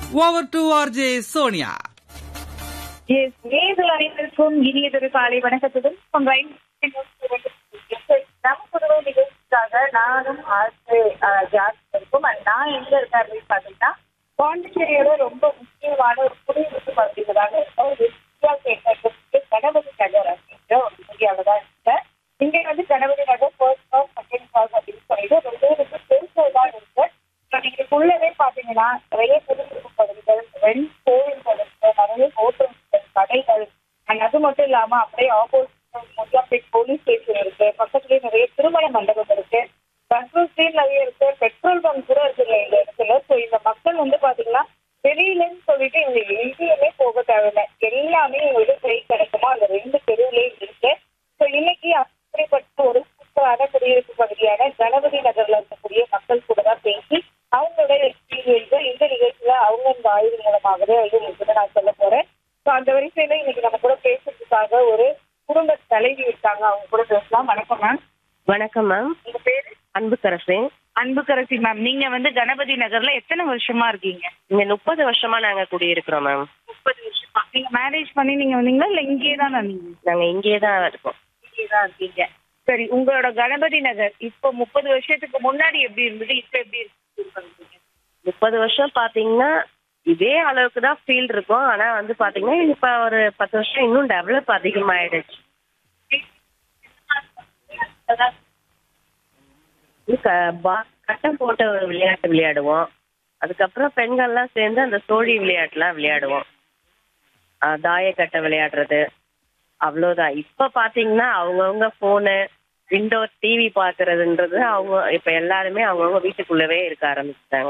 over to RJ Sonia எஸ் நேர்கள் அனைவருக்கும் இனியதொரு காலை வணக்கத்துடன் உங்க நம்ம புதுவை நிகழ்ச்சிக்காக நானும் ஆசை ஜாஸ் இருக்கும் And நான் எங்க இருக்கேன் அப்படின்னு பாத்தீங்கன்னா பாண்டிச்சேரியோட ரொம்ப முக்கியமான ஒரு குடியிருப்பு பகுதிகளாக இருக்கும் ஒரு இந்தியா கேட்டதுக்கு கணபதி நகர் அப்படின்ற ஒரு ஏரியாவில தான் இருக்கேன் இங்க வந்து Ganapathi Nagar first class second class அப்படின்னு சொல்லிட்டு ரொம்ப ரொம்ப பெருசாக தான் இருக்கு So, நீங்க உள்ளவே பாத்தீங்கன்னா நிறைய குடியிருப்பு பகுதிகள் ரெண்டு கோவில்கள் இருக்கு நிறைய ஹோட்டல்ஸ் கடைகள் அண்ட் அது மட்டும் இல்லாம அப்படியே ஆப்போசிட் முஜாபேட் போலீஸ் ஸ்டேஷன் இருக்கு பக்கத்துலயே நிறைய திருமண மண்டபம் இருக்கு பஸ் ஸ்டேஷன் நிறைய இருக்கு பெட்ரோல் பங்க் கூட இருக்கு இந்த இடத்துல ஸோ இந்த மக்கள் வந்து பாத்தீங்கன்னா வெளியிலன்னு சொல்லிட்டு இவங்க எங்கேயுமே போக தேவையில்லை எல்லாமே உங்களுக்கு கை கிடைக்குமோ அந்த ரெண்டு தெருவுலயே இருக்கு ஸோ இன்னைக்கு அப்படிப்பட்ட ஒரு சூப்பரான குடியிருப்பு பகுதியான கணபதி நகர்ல இருக்கக்கூடிய மக்கள் கூட தான் பேசி அவங்களோட எக்ஸ்பீரியன்ஸை இந்த நிகழ்ச்சியில அவங்க இந்த ஆய்வு மூலமாகவே வந்து உங்களுக்கு நான் சொல்ல போறேன் ஸோ அந்த வரிசையில இன்னைக்கு நம்ம கூட பேசுறதுக்காக ஒரு குடும்ப தலைவி இருக்காங்க அவங்க கூட பேசலாம் வணக்கம் மேம் வணக்கம் மேம் உங்க பேரு அன்புக்கரசி அன்புக்கரசி மேம் நீங்க வந்து கணபதி நகர்ல எத்தனை வருஷமா இருக்கீங்க இங்க முப்பது வருஷமா நாங்க குடியிருக்கிறோம் மேம் முப்பது வருஷமா நீங்க மேரேஜ் பண்ணி நீங்க வந்தீங்களா இல்ல இங்கேயே தான் நீங்க நாங்க இங்கேயே தான் இருக்கோம் இங்கேயே தான் இருக்கீங்க சரி உங்களோட கணபதி நகர் இப்போ முப்பது வருஷத்துக்கு முன்னாடி எப்படி இருந்தது இப்ப எப்படி இருக்கு முப்பது வருஷம் பாத்தீங்கன்னா இதே அளவுக்கு தான் ஃபீல் இருக்கும் ஆனா வந்து பாத்தீங்கன்னா இப்ப ஒரு பத்து வருஷம் இன்னும் டெவலப் அதிகமாயிடுச்சு இது க- பா- கட்டம் போட்ட ஒரு விளையாட்டு விளையாடுவோம் அதுக்கப்புறம் பெண்கள்லாம் சேர்ந்து அந்த சோழி விளையாட்டுலாம் விளையாடுவோம் ஆஹ் தாயக்கட்டை விளையாடுறது அவ்வளோதான் இப்ப பாத்தீங்கன்னா அவங்கவுங்க போனு விண்டோ டிவி பாக்குறதுன்றது அவங்க இப்ப எல்லாருமே அவங்கவுங்க வீட்டுக்குள்ளவே இருக்க ஆரம்பிச்சிட்டாங்க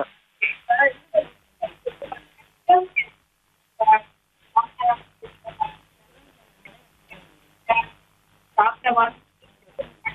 சாப்பிட்ட மாதிரி